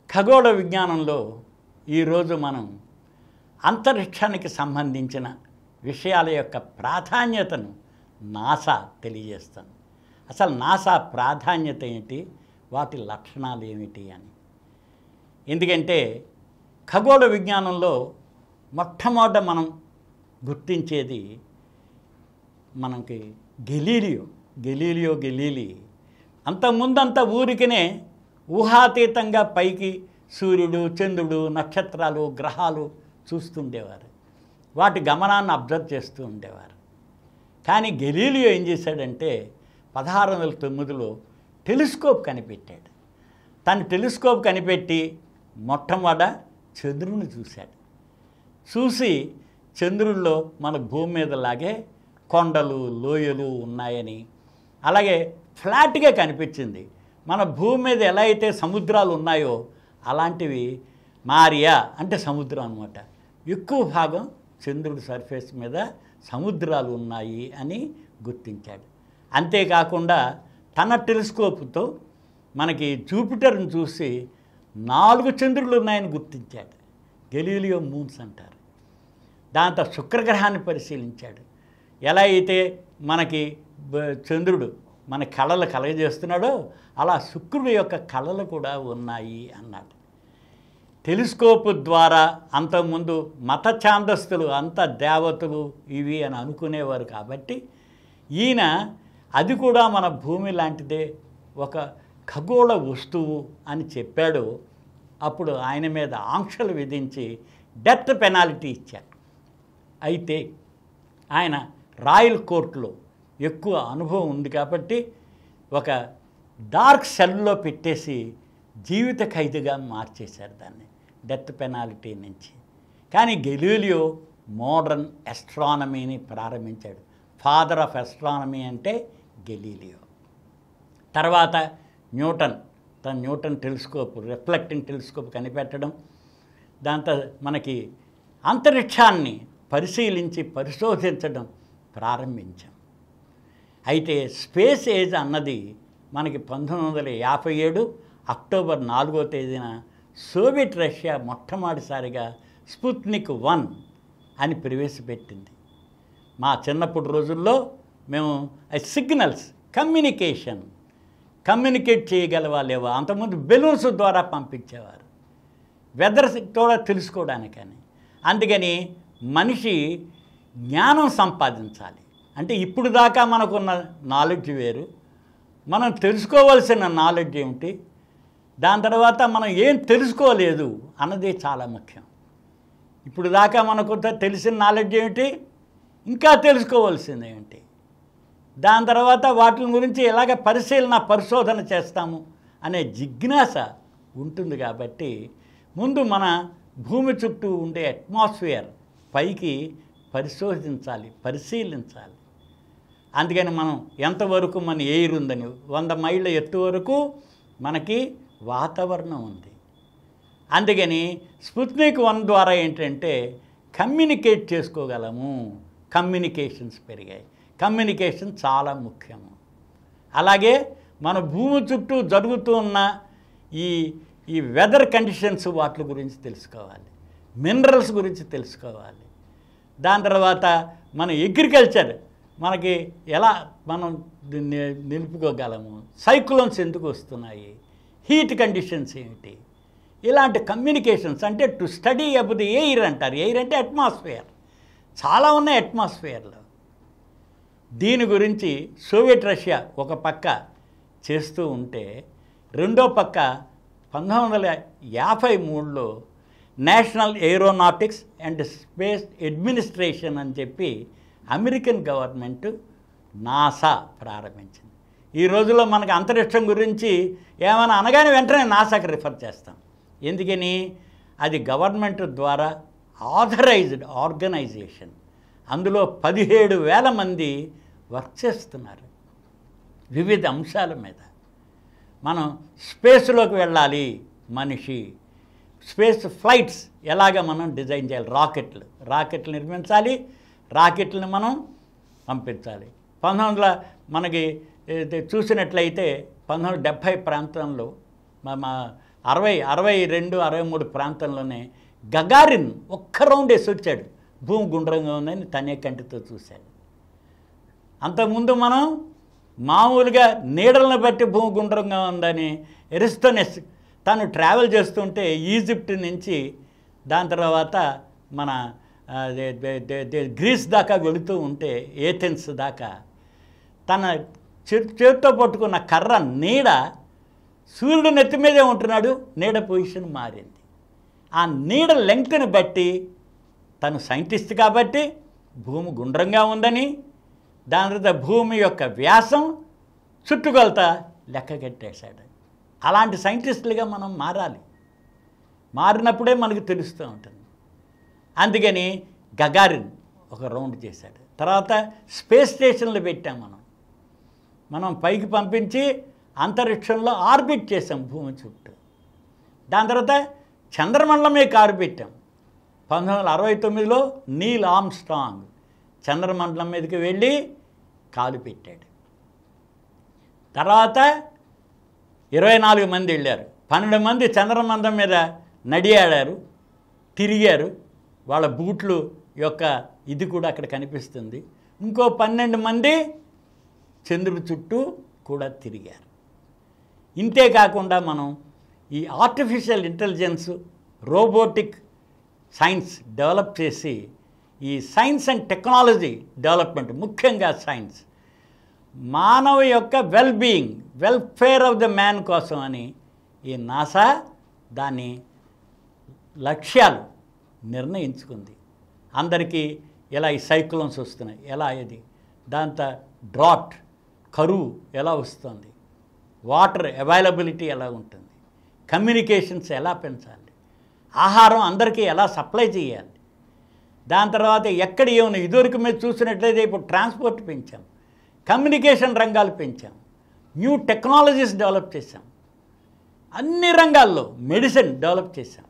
ఖగోళ విజ్ఞానంలో ఈరోజు మనం అంతరిక్షానికి సంబంధించిన విషయాల యొక్క ప్రాధాన్యతను నాసా తెలియజేస్తుంది అసలు నాసా ప్రాధాన్యత ఏంటి వాటి లక్షణాలు ఏమిటి అని ఎందుకంటే ఖగోళ విజ్ఞానంలో మొట్టమొదట మనం గుర్తించేది మనకి గెలీలియో గెలీలియో గెలీలి అంతకుముందంతా ఊరికనే ఊహాతీతంగా పైకి సూర్యుడు చంద్రుడు నక్షత్రాలు గ్రహాలు చూస్తుండేవారు వాటి గమనాన్ని అబ్జర్వ్ చేస్తూ ఉండేవారు కానీ గెలీలియో ఏం చేశాడంటే పదహారు వందల తొమ్మిదిలో టెలిస్కోప్ కనిపెట్టాడు తను టెలిస్కోప్ కనిపెట్టి మొట్టమొదట చంద్రుని చూశాడు చూసి చంద్రుల్లో మన భూమి మీద లాగే కొండలు లోయలు ఉన్నాయని అలాగే ఫ్లాట్గా కనిపించింది మన భూమి మీద ఎలా అయితే సముద్రాలు ఉన్నాయో అలాంటివి మారియా అంటే సముద్రం అనమాట ఎక్కువ భాగం చంద్రుడి సర్ఫేస్ మీద సముద్రాలు ఉన్నాయి అని గుర్తించాడు అంతేకాకుండా తన టెలిస్కోప్తో మనకి జూపిటర్ని చూసి నాలుగు చంద్రులు ఉన్నాయని గుర్తించాడు గెలీలియో మూన్స్ అంటారు దాంతో శుక్రగ్రహాన్ని పరిశీలించాడు ఎలా అయితే మనకి బ- చంద్రుడు మన కళలు కలగజేస్తున్నాడో అలా శుక్రుడి యొక్క కళలు కూడా ఉన్నాయి అన్నాడు టెలిస్కోప్ ద్వారా అంతకుముందు మత ఛాందస్తులు అంత దేవతలు ఇవి అని అనుకునేవారు కాబట్టి ఈయన అది కూడా మన భూమి లాంటిదే ఒక ఖగోళ వస్తువు అని చెప్పాడు అప్పుడు ఆయన మీద ఆంక్షలు విధించి డెత్ పెనాల్టీ ఇచ్చారు అయితే ఆయన రాయల్ కోర్టులో ఎక్కువ అనుభవం ఉంది కాబట్టి ఒక డార్క్ సెల్లో పెట్టేసి జీవిత ఖైదుగా మార్చేశారు దాన్ని డెత్ పెనాల్టీ నుంచి కానీ గెలీలియో మోడర్న్ ఎస్ట్రానమీని ప్రారంభించాడు ఫాదర్ ఆఫ్ ఎస్ట్రానమీ అంటే గెలీలియో తర్వాత న్యూటన్ తన న్యూటన్ టెలిస్కోప్ రిఫ్లెక్టింగ్ టెలిస్కోప్ కనిపెట్టడం దాంతో మనకి అంతరిక్షాన్ని పరిశీలించి పరిశోధించడం ప్రారంభించాం అయితే స్పేస్ ఏజ్ అన్నది మనకి పంతొమ్మిది వందల యాభై ఏడు అక్టోబర్ నాలుగో తేదీన సోవియట్ రష్యా మొట్టమొదటిసారిగా స్పుత్నిక్ వన్ అని ప్రవేశపెట్టింది మా చిన్నప్పుడు రోజుల్లో మేము సిగ్నల్స్ కమ్యూనికేషన్ కమ్యూనికేట్ చేయగలవా లేవా అంతకుముందు బెలూన్స్ ద్వారా పంపించేవారు వెదర్ కూడా తెలుసుకోవడానికని అందుకని మనిషి జ్ఞానం సంపాదించాలి అంటే ఇప్పుడు దాకా మనకున్న నాలెడ్జ్ వేరు మనం తెలుసుకోవాల్సిన నాలెడ్జ్ ఏమిటి దాని తర్వాత మనం ఏం తెలుసుకోలేదు అన్నది చాలా ముఖ్యం ఇప్పుడు దాకా మనకు త- తెలిసిన నాలెడ్జ్ ఏమిటి ఇంకా తెలుసుకోవాల్సింది ఏమిటి దాని తర్వాత వాటి గురించి ఎలాగ పరిశీలన పరిశోధన చేస్తాము అనే జిజ్ఞాస ఉంటుంది కాబట్టి ముందు మన భూమి చుట్టూ ఉండే అట్మాస్ఫియర్ పైకి పరిశోధించాలి పరిశీలించాలి అందుకని మనం ఎంతవరకు మన ఎయిర్ ఉందని వంద మైళ్ళ ఎత్తు వరకు మనకి వాతావరణం ఉంది అందుకని స్పుత్నిక్ వన్ ద్వారా ఏంటంటే కమ్యూనికేట్ చేసుకోగలము కమ్యూనికేషన్స్ పెరిగాయి కమ్యూనికేషన్ చాలా ముఖ్యము అలాగే మన భూమి చుట్టూ జరుగుతూ ఉన్న ఈ ఈ వెదర్ కండిషన్స్ వాటి గురించి తెలుసుకోవాలి మినరల్స్ గురించి తెలుసుకోవాలి దాని తర్వాత మన అగ్రికల్చర్ మనకి ఎలా మనం దీన్ని నిలుపుకోగలము సైక్లోన్స్ ఎందుకు వస్తున్నాయి హీట్ కండిషన్స్ ఏమిటి ఇలాంటి కమ్యూనికేషన్స్ అంటే టు స్టడీ అబౌట్ ఎయిర్ అంటారు ఎయిర్ అంటే అట్మాస్ఫియర్ చాలా ఉన్నాయి అట్మాస్ఫియర్లో దీని గురించి సోవియట్ రష్యా ఒక పక్క చేస్తూ ఉంటే రెండో పక్క పంతొమ్మిది వందల యాభై మూడులో National Aeronautics and Space Administration అని చెప్పి అమెరికన్ గవర్నమెంట్ నాసా ప్రారంభించింది ఈ రోజుల్లో మనకు అంతరిక్షం గురించి ఏమైనా అనగానే వెంటనే నాసాకి రిఫర్ చేస్తాం ఎందుకని అది గవర్నమెంట్ ద్వారా ఆథరైజ్డ్ ఆర్గనైజేషన్ అందులో పదిహేడు వేల మంది వర్క్ చేస్తున్నారు వివిధ అంశాల మీద మనం స్పేస్లోకి వెళ్ళాలి మనిషి స్పేస్ ఫ్లైట్స్ ఎలాగ మనం డిజైన్ చేయాలి రాకెట్లు రాకెట్లు నిర్మించాలి రాకెట్లను మనం పంపించాలి పంతొమ్మిది వందల మనకి ఇది చూసినట్లయితే పంతొమ్మిది వందల డెబ్భై ప్రాంతంలో మా మా అరవై అరవై రెండు అరవై మూడు ప్రాంతంలోనే గగారిన్ ఒక్క రౌండ్ వేసి వచ్చాడు భూమి గుండ్రంగా ఉందని తనే కంటితో చూశాడు అంతకుముందు మనం మామూలుగా నీడలను బట్టి భూమి గుండ్రంగా ఉందని ఎరిస్తోనెస్ తను ట్రావెల్ చేస్తుంటే ఈజిప్ట్ నుంచి దాని తర్వాత మన ఆ, దే- దే- దే- దే- గ్రీస్ దాకా వెళుతూ ఉంటే ఏథెన్స్ దాకా తన చే- చేతితో పట్టుకున్న కర్ర నీడ సూర్యుడు నెత్తి మీదే ఉంటున్నాడు నీడ పొజిషన్ మారింది ఆ నీడ లెంగ్త్ని బట్టి తను సైంటిస్ట్ కాబట్టి భూమి గుండ్రంగా ఉందని దాని తర్వాత భూమి యొక్క వ్యాసం చుట్టుకొలత లెక్క కట్టేశాడు అలాంటి సైంటిస్టులుగా మనం మారాలి మారినప్పుడే మనకు తెలుస్తూ ఉంటుంది అందుకని గగారిన్ ఒక రౌండ్ చేశాడు తర్వాత స్పేస్ స్టేషన్లు పెట్టాం మనం మనం పైకి పంపించి అంతరిక్షంలో ఆర్బిట్ చేసాం భూమి చుట్టూ దాని తర్వాత చంద్రమండలమే కారు పెట్టాం పంతొమ్మిది వందల అరవై తొమ్మిదిలో నీల్ ఆమ్ స్ట్రాంగ్ చంద్రమండలం మీదకి వెళ్ళి కాలు పెట్టాడు తర్వాత ఇరవై నాలుగు మంది వెళ్ళారు పన్నెండు మంది చంద్రమండలం మీద నడియాడారు తిరిగారు వాళ్ళ బూట్లు యొక్క ఇది కూడా అక్కడ కనిపిస్తుంది ఇంకో పన్నెండు మంది చంద్రుడి చుట్టూ కూడా తిరిగారు ఇంతే కాకుండా మనం ఈ artificial intelligence robotic science develop చేసి ఈ సైన్స్ అండ్ టెక్నాలజీ డెవలప్మెంట్ ముఖ్యంగా సైన్స్ మానవ యొక్క well being welfare of the man కోసం అని ఈ నాసా దాని లక్ష్యాలు నిర్ణయించుకుంది అందరికీ ఎలా ఈ సైక్లోన్స్ వస్తున్నాయి ఎలా ఇది దాంతో డ్రాట్ కరువు ఎలా వస్తుంది వాటర్ అవైలబిలిటీ ఎలా ఉంటుంది కమ్యూనికేషన్స్ ఎలా పెంచాలి ఆహారం అందరికీ ఎలా సప్లై చేయాలి దాని తర్వాత ఎక్కడ ఏమైనా ఇదివరకు మీరు చూసినట్లయితే ఇప్పుడు ట్రాన్స్పోర్ట్ పెంచాం కమ్యూనికేషన్ రంగాలు పెంచాం న్యూ టెక్నాలజీస్ డెవలప్ చేశాం అన్ని రంగాల్లో మెడిసిన్ డెవలప్ చేశాం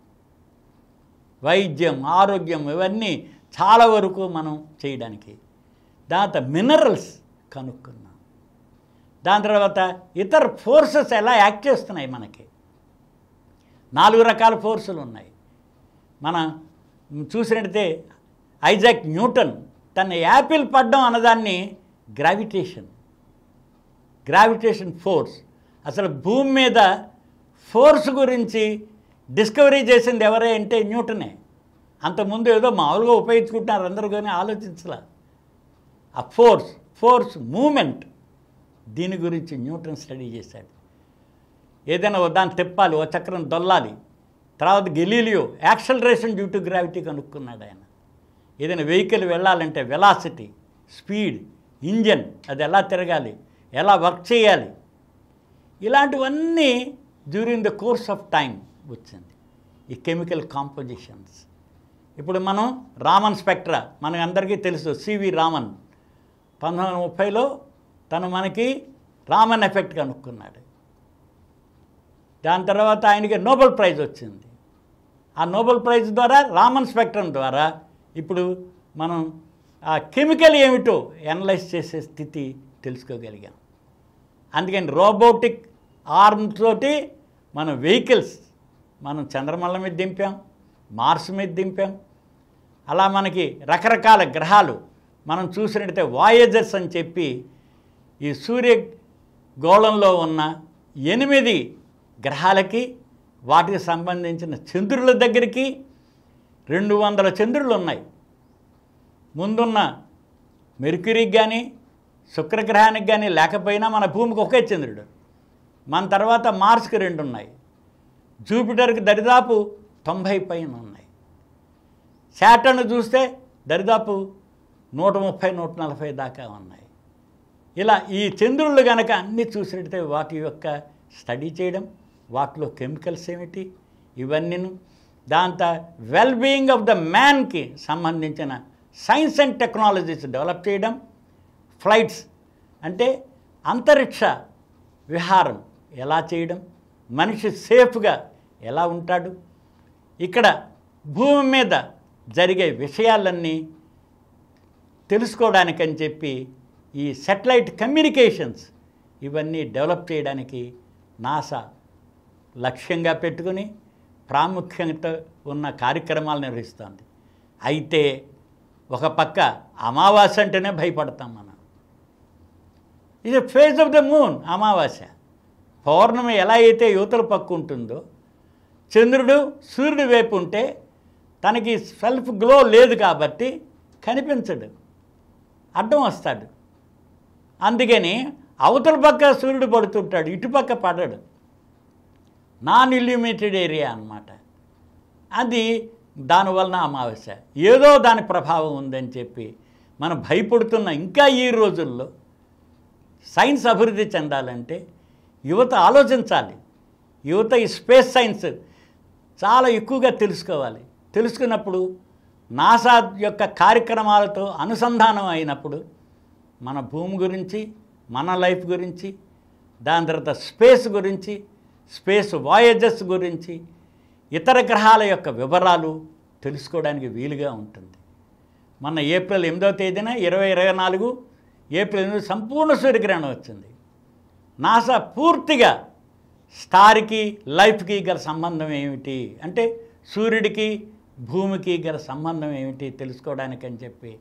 వైద్యం ఆరోగ్యం ఇవన్నీ చాలా వరకు మనం చేయడానికి దాని తర్వాత మినరల్స్ కనుక్కున్నాం దాని తర్వాత ఇతర ఫోర్సెస్ ఎలా యాక్ట్ చేస్తున్నాయి మనకి నాలుగు రకాల ఫోర్సులు ఉన్నాయి మనం చూసినట్టయితే ఐజాక్ న్యూటన్ తన యాపిల్ పడ్డం అన్నదాన్ని గ్రావిటేషన్ గ్రావిటేషన్ ఫోర్స్ అసలు భూమి మీద ఫోర్స్ గురించి డిస్కవరీ చేసింది ఎవరే అంటే న్యూటనే అంతకుముందు ఏదో మామూలుగా ఉపయోగించుకుంటున్నారు అందరూ కానీ ఆలోచించలా ఆ ఫోర్స్ ఫోర్స్ మూమెంట్ దీని గురించి న్యూటన్ స్టడీ చేశాడు ఏదైనా ఓ దాన్ని తిప్పాలి ఓ చక్రం దొల్లాలి తర్వాత Galileo acceleration due to gravity కనుక్కున్నాడు ఆయన ఏదైనా వెహికల్ వెళ్ళాలంటే వెలాసిటీ స్పీడ్ ఇంజన్ అది ఎలా తిరగాలి ఎలా వర్క్ చేయాలి ఇలాంటివన్నీ during the course of time వచ్చింది ఈ కెమికల్ కాంపోజిషన్స్ ఇప్పుడు మనం రామన్ స్పెక్ట్రా మనకు అందరికీ తెలుసు సివి రామన్ పంతొమ్మిది వందల ముప్పైలో తను మనకి రామన్ ఎఫెక్ట్ కనుక్కున్నాడు దాని తర్వాత ఆయనకి నోబెల్ ప్రైజ్ వచ్చింది ఆ నోబెల్ ప్రైజ్ ద్వారా రామన్ స్పెక్ట్రమ్ ద్వారా ఇప్పుడు మనం ఆ కెమికల్ ఏమిటో అనలైజ్ చేసే స్థితి తెలుసుకోగలిగాం అందుకని రోబోటిక్ ఆర్మ్ తోటి మన వెహికల్స్ మనం చంద్రమండలం మీద దింపాం మార్స్ మీద దింపాం అలా మనకి రకరకాల గ్రహాలు మనం చూసినట్టయితే వాయేజర్స్ అని చెప్పి ఈ సూర్య గోళంలో ఉన్న ఎనిమిది గ్రహాలకి వాటికి సంబంధించిన చంద్రుల దగ్గరికి రెండు వందల చంద్రులు ఉన్నాయి ముందున్న మెర్క్యూరీకి కానీ శుక్రగ్రహానికి కానీ లేకపోయినా మన భూమికి ఒకే చంద్రుడు మన తర్వాత మార్స్కి రెండు ఉన్నాయి జూపిటర్కి దరిదాపు తొంభై పైన ఉన్నాయి శాటర్న్ చూస్తే దరిదాపు నూట ముప్పై నూట నలభై దాకా ఉన్నాయి ఇలా ఈ చంద్రుళ్ళు గనక అన్నీ చూసినట్టయితే వాటి యొక్క స్టడీ చేయడం వాటిలో కెమికల్స్ ఏమిటి ఇవన్నీ దాంతో వెల్ బీయింగ్ ఆఫ్ ద మ్యాన్కి సంబంధించిన సైన్స్ అండ్ టెక్నాలజీస్ డెవలప్ చేయడం ఫ్లైట్స్ అంటే అంతరిక్ష విహారం ఎలా చేయడం మనిషి సేఫ్గా ఎలా ఉంటాడు ఇక్కడ భూమి మీద జరిగే విషయాలన్నీ తెలుసుకోవడానికని చెప్పి ఈ సెటిలైట్ కమ్యూనికేషన్స్ ఇవన్నీ డెవలప్ చేయడానికి నాసా లక్ష్యంగా పెట్టుకుని ప్రాముఖ్యత ఉన్న కార్యక్రమాలు నిర్వహిస్తోంది అయితే ఒక పక్క అమావాస్య అంటేనే భయపడతాం మనం ఇది ఫేజ్ ఆఫ్ ద మూన్ అమావాస్య పౌర్ణమి ఎలా అయితే యువతల పక్కు ఉంటుందో చంద్రుడు సూర్యుడి వైపు ఉంటే తనకి సెల్ఫ్ గ్లో లేదు కాబట్టి కనిపించడు అడ్డం వస్తాడు అందుకని అవతల పక్క సూర్యుడు పడుతుంటాడు ఇటుపక్క పడడు నాన్ ఇల్యూమిటెడ్ ఏరియా అన్నమాట అది దానివలన అమావాస్య ఏదో దాని ప్రభావం ఉందని చెప్పి మనం భయపడుతున్న ఇంకా ఈ రోజుల్లో సైన్స్ అభివృద్ధి చెందాలంటే యువత ఆలోచించాలి యువత ఈ స్పేస్ సైన్స్ చాలా ఎక్కువగా తెలుసుకోవాలి తెలుసుకున్నప్పుడు నాసా యొక్క కార్యక్రమాలతో అనుసంధానం అయినప్పుడు మన భూమి గురించి మన లైఫ్ గురించి దాని తర్వాత స్పేస్ గురించి స్పేస్ వాయేజెస్ గురించి ఇతర గ్రహాల యొక్క వివరాలు తెలుసుకోవడానికి వీలుగా ఉంటుంది మన ఏప్రిల్ ఎనిమిదవ తేదీన ఇరవై ఇరవై నాలుగు ఏప్రిల్ ఎనిమిది సంపూర్ణ సూర్యగ్రహణం వచ్చింది నాసా పూర్తిగా స్టార్కి లైఫ్కి గల సంబంధం ఏమిటి అంటే సూర్యుడికి భూమికి గల సంబంధం ఏమిటి తెలుసుకోవడానికి అని చెప్పి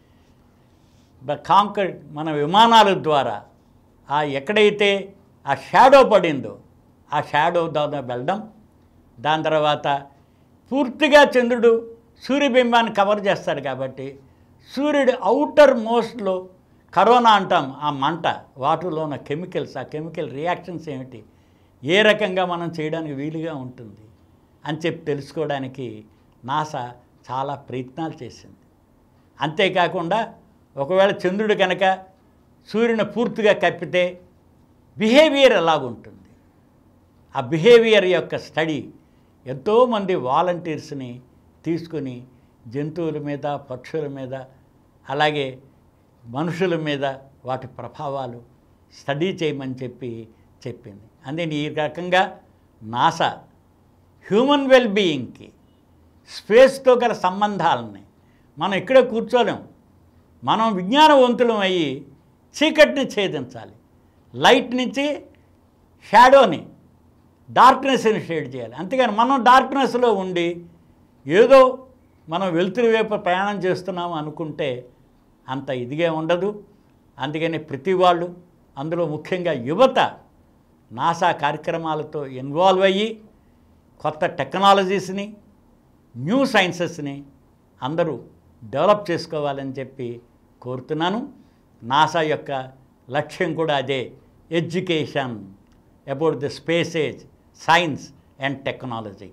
కాంకర్ మన విమానాల ద్వారా ఆ ఎక్కడైతే ఆ షాడో పడిందో ఆ షాడో ద్వారా వెళ్ళడం దాని తర్వాత పూర్తిగా చంద్రుడు సూర్యబింబాన్ని కవర్ చేస్తాడు కాబట్టి సూర్యుడు అవుటర్ మోస్ట్లో కరోనా అంటాం ఆ మంట వాటిలో ఉన్న కెమికల్స్ ఆ కెమికల్ రియాక్షన్స్ ఏమిటి ఏ రకంగా మనం చేయడానికి వీలుగా ఉంటుంది అని చెప్పి తెలుసుకోవడానికి నాసా చాలా ప్రయత్నాలు చేసింది అంతేకాకుండా ఒకవేళ చంద్రుడు కనుక సూర్యుని పూర్తిగా కప్పితే బిహేవియర్ ఎలాగుంటుంది ఆ బిహేవియర్ యొక్క స్టడీ ఎంతోమంది వాలంటీర్స్ని తీసుకుని జంతువుల మీద పక్షుల మీద అలాగే మనుషుల మీద వాటి ప్రభావాలు స్టడీ చేయమని చెప్పి చెప్పింది అందుకని ఈ రకంగా నాసా హ్యూమన్ వెల్ బీయింగ్కి స్పేస్తో గల సంబంధాలని మనం ఇక్కడే కూర్చోలేం మనం విజ్ఞానవంతులం అయ్యి చీకటిని ఛేదించాలి లైట్ నుంచి షాడోని డార్క్నెస్ని షేడ్ చేయాలి అంతేగాని మనం డార్క్నెస్లో ఉండి ఏదో మనం వెలుతురు వైపు ప్రయాణం చేస్తున్నాము అనుకుంటే అంత ఇదిగా ఉండదు అందుకని ప్రతి వాళ్ళు అందులో ముఖ్యంగా యువత నాసా కార్యక్రమాలతో ఇన్వాల్వ్ అయ్యి కొత్త టెక్నాలజీస్ని న్యూ సైన్సెస్ని అందరూ డెవలప్ చేసుకోవాలని చెప్పి కోరుతున్నాను నాసా యొక్క లక్ష్యం కూడా అదే education about the space age science and technology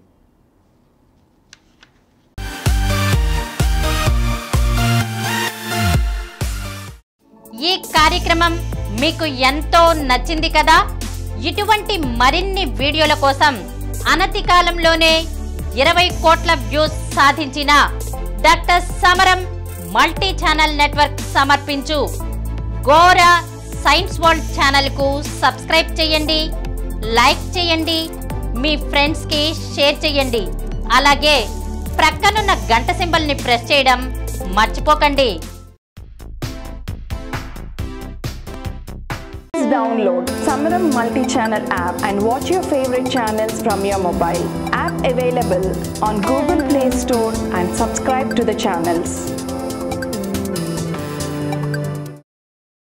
ఈ కార్యక్రమం మీకు ఎంతో నచ్చింది కదా ఇటువంటి మరిన్ని వీడియోల కోసం అనతి కాలంలోనే ఇరవై కోట్ల వ్యూస్ సాధించిన డాక్టర్ సమరం మల్టీ ఛానల్ నెట్వర్క్ సమర్పించు గోరా సైన్స్ వరల్డ్ ఛానల్ కు సబ్స్క్రైబ్ చేయండి లైక్ చేయండి మీ ఫ్రెండ్స్ కి షేర్ చేయండి అలాగే ప్రక్కనున్న గంట సింబల్ ని ప్రెస్ చేయడం మర్చిపోకండి Please download Samaram multi-channel app and watch your favorite channels from your mobile. App available on Google Play Store and subscribe to the channels.